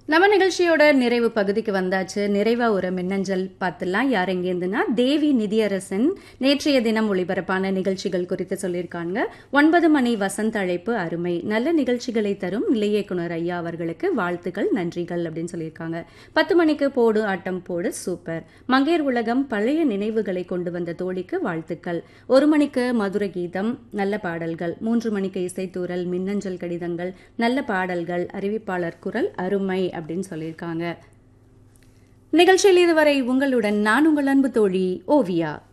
நம்ம நிகழ்ச்சியோட நிறைவு பகுதிக்கு வந்தாச்சு நிறைவா ஒரு மின்னஞ்சல் பார்த்துலாம் யார் எங்கேருந்துன்னா தேவி நிதியரசன் நேற்றைய தினம் ஒளிபரப்பான நிகழ்ச்சிகள் குறித்து சொல்லியிருக்காங்க ஒன்பது மணி வசந்த் அழைப்பு அருமை நல்ல நிகழ்ச்சிகளை தரும் நிலை இயக்குனர் ஐயா அவர்களுக்கு வாழ்த்துக்கள் நன்றிகள் அப்படின்னு சொல்லியிருக்காங்க பத்து மணிக்கு போடு ஆட்டம் போடு சூப்பர் மங்கையர் உலகம் பழைய நினைவுகளை கொண்டு வந்த தோழிக்கு வாழ்த்துக்கள் ஒரு மணிக்கு மதுர கீதம் நல்ல பாடல்கள் மூன்று மணிக்கு இசைத்தூரல் மின்னஞ்சல் கடிதங்கள் நல்ல பாடல்கள் அறிவிப்பாளர் குரல் அருமை அப்படின்னு சொல்லியிருக்காங்க நிகழ்ச்சியில் இதுவரை உங்களுடன் நான் உங்கள் அன்பு தோழி ஓவியா